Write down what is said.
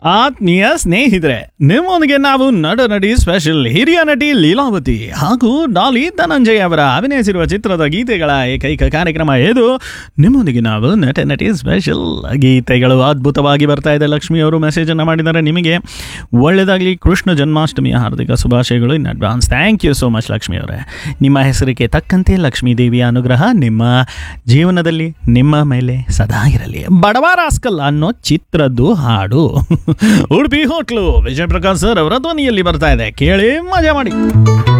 ಆತ್ಮೀಯ ಸ್ನೇಹಿತರೆ ನಿಮ್ಮೊಂದಿಗೆ ನಾವು ನಟ ನಟಿ ಸ್ಪೆಷಲ್ ಹಿರಿಯ ನಟಿ ಲೀಲಾವತಿ ಹಾಗೂ ಡಾಲಿ ಧನಂಜಯ್ ಅವರ ಅಭಿನಯಿಸಿರುವ ಚಿತ್ರದ ಗೀತೆಗಳ ಏಕೈಕ ಕಾರ್ಯಕ್ರಮ ಇದು ನಿಮ್ಮೊಂದಿಗೆ ನಾವು ನಟ ನಟಿ ಸ್ಪೆಷಲ್ ಗೀತೆಗಳು ಅದ್ಭುತವಾಗಿ ಬರ್ತಾ ಇದೆ ಲಕ್ಷ್ಮಿ ಅವರು ಮೆಸೇಜ್ ಅನ್ನು ಮಾಡಿದ್ದಾರೆ ನಿಮಗೆ ಒಳ್ಳೆಯದಾಗಲಿ ಕೃಷ್ಣ ಜನ್ಮಾಷ್ಟಮಿಯ ಹಾರ್ದಿಕ ಶುಭಾಶಯಗಳು in advance thank you so much Lakshmi ಅವರೇ ನಿಮ್ಮ ಹೆಸರಿಗೆ ತಕ್ಕಂತೆ ಲಕ್ಷ್ಮೀ ದೇವಿಯ ಅನುಗ್ರಹ ನಿಮ್ಮ ಜೀವನದಲ್ಲಿ ನಿಮ್ಮ ಮೇಲೆ ಸದಾ ಇರಲಿ ಬಡವ ರಾಸ್ಕಲ್ ಅನ್ನೋ ಚಿತ್ರದ್ದು ಹಾಡು ಉಡುಪಿ ಹೋಟ್ಲು ವಿಜಯ್ ಪ್ರಕಾಶ್ ಸರ್ ಅವರ ಧ್ವನಿಯಲ್ಲಿ ಬರ್ತಾ ಇದೆ ಕೇಳಿ ಮಜಾ ಮಾಡಿ